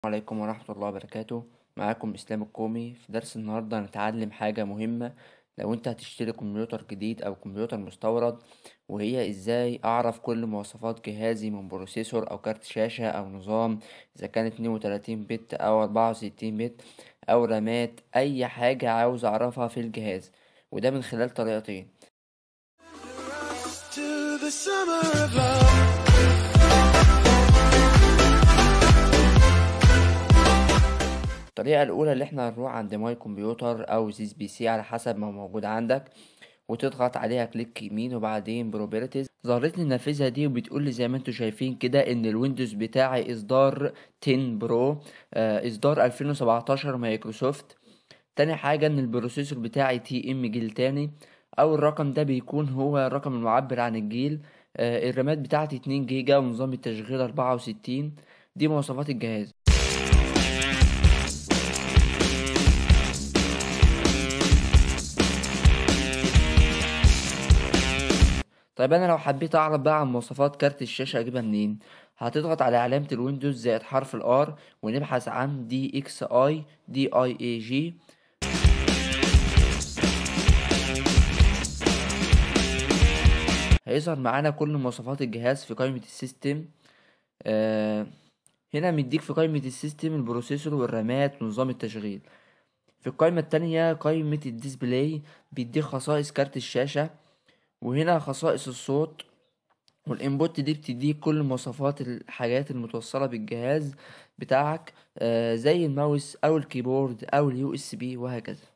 عليكم ورحمة الله وبركاته معاكم إسلام الكومي في درس النهاردة هنتعلم حاجة مهمة لو انت هتشتري كمبيوتر جديد أو كمبيوتر مستورد وهي ازاي أعرف كل مواصفات جهازي من بروسيسور أو كارت شاشة أو نظام إذا كان اتنين وتلاتين بت أو أربعة وستين بت أو رامات أي حاجة عاوز أعرفها في الجهاز وده من خلال طريقتين to the summer of love. الطريقة الأولى اللي احنا هنروح عند ماي كمبيوتر أو زيز بي سي على حسب ما موجود عندك وتضغط عليها كليك يمين وبعدين بروبرتيز ظهرت لي النافذة دي وبتقول لي زي ما انتوا شايفين كده ان الويندوز بتاعي اصدار 10 برو آه، اصدار 2017 مايكروسوفت تاني حاجة ان البروسيسور بتاعي تي ام جيل تاني او الرقم ده بيكون هو الرقم المعبر عن الجيل آه، الرامات بتاعتي 2 جيجا ونظام التشغيل 64 دي مواصفات الجهاز طيب انا لو حبيت اعرف بقى عن مواصفات كارت الشاشة اجيبها منين هتضغط على علامة الويندوز زائد حرف الار ونبحث عن دي اكس اي دي اي اي جي هيظهر معانا كل مواصفات الجهاز في قائمة السيستم آه هنا مديك في قائمة السيستم البروسيسور والرامات ونظام التشغيل في القائمة التانية قائمة الديسبلاي بيديك خصائص كارت الشاشة وهنا خصائص الصوت والانبوت دي بتديك كل مواصفات الحاجات المتوصلة بالجهاز بتاعك آه زي الماوس او الكيبورد او اليو اس بي وهكذا